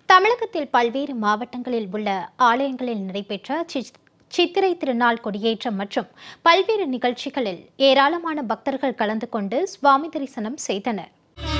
தமிழகத்தில் பல்வேறு மாவட்டங்களில் உள்ள ஆலயங்களில் நடைபெற்ற சி- சித்திரை திருநாள் கொடியேற்றம் மற்றும் பல்வேறு நிகழ்ச்சிகளில் ஏராளமான பக்தர்கள் கலந்து கொண்டு சுவாமி தரிசனம் செய்தனர்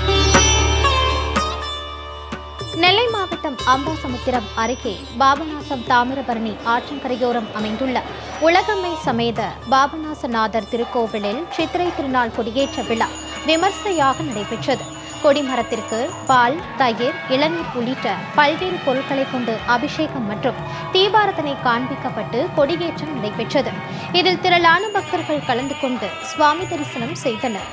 நெல்லை மாவட்டம் அம்பாசமுத்திரம் அருகே பாபநாசம் தாமிரபரணி ஆற்றங்கரையோரம் அமைந்துள்ள உலகம்மை சமேத பாபநாசநாதர் திருக்கோவிலில் சித்திரை திருநாள் கொடியேற்ற விழா விமர்சையாக நடைபெற்றது கொடிமரத்திற்கு பால் தயிர் இளநீர் உள்ளிட்ட பல்வேறு பொருட்களை கொண்டு அபிஷேகம் மற்றும் தீபாரதனை காண்பிக்கப்பட்டு கொடியேற்றம் நடைபெற்றது இதில் திரளான பக்தர்கள் கலந்து கொண்டு சுவாமி தரிசனம் செய்தனர்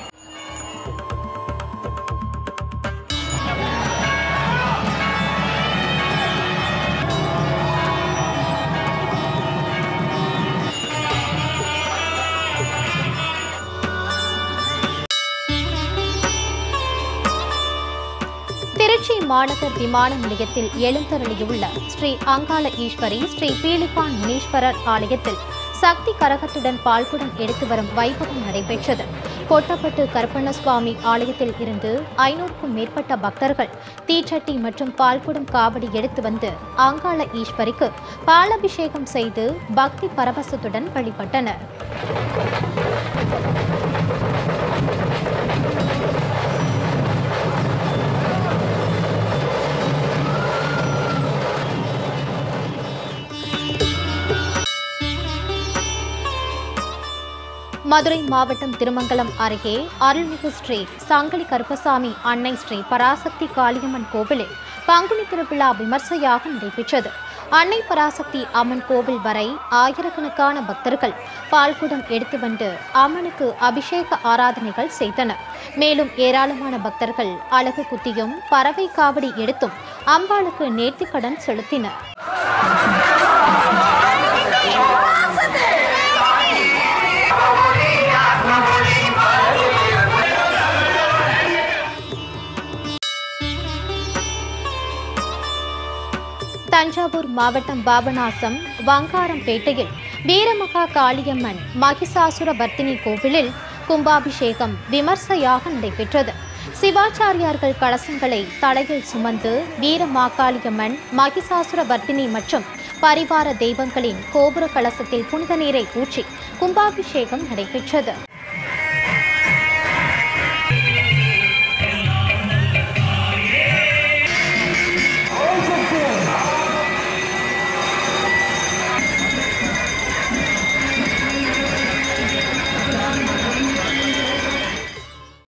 திருச்சி மாநகர் விமான நிலையத்தில் எழுந்தருளியுள்ள ஸ்ரீ அங்காள ஈஸ்வரி ஸ்ரீ பீலிகான் முனீஸ்வரர் ஆலயத்தில் சக்தி கரகத்துடன் பால்குடம் எடுத்து வரும் வைபவம் நடைபெற்றது கொட்டப்பட்டு கருப்பண்ணசுவாமி ஆலயத்தில் இருந்து ஐநூறுக்கும் மேற்பட்ட பக்தர்கள் தீச்சட்டி மற்றும் பால்குடம் காவடி எடுத்து வந்து அங்காள ஈஸ்வரிக்கு பாலபிஷேகம் செய்து பக்தி பரவசத்துடன் வழிபட்டனர் மதுரை மாவட்டம் திருமங்கலம் அருகே அருள்மிகு ஸ்ரீ சங்கலி கருப்பசாமி அன்னை ஸ்ரீ பராசக்தி காளியம்மன் கோவிலில் பங்குனி திருவிழா விமர்சையாக நடைபெற்றது அன்னை பராசக்தி அம்மன் கோவில் வரை ஆயிரக்கணக்கான பக்தர்கள் பால்குடம் எடுத்து வந்து அம்மனுக்கு அபிஷேக ஆராதனைகள் செய்தனர் மேலும் ஏராளமான பக்தர்கள் அழகு குத்தியும் பறவை காவடி எடுத்தும் அம்பாளுக்கு நேர்த்திக்கடன் செலுத்தினர் தஞ்சாவூர் மாவட்டம் பாபநாசம் வங்காரம்பேட்டையில் வீரமகா காளியம்மன் மகிஷாசுர வர்த்தினி கோவிலில் கும்பாபிஷேகம் விமர்சையாக நடைபெற்றது சிவாச்சாரியார்கள் கலசங்களை தலையில் சுமந்து வீரமாகாளியம்மன் மகிஷாசுர வர்த்தினி மற்றும் பரிவார தெய்வங்களின் கோபுர கலசத்தில் புனித நீரை ஊற்றி கும்பாபிஷேகம் நடைபெற்றது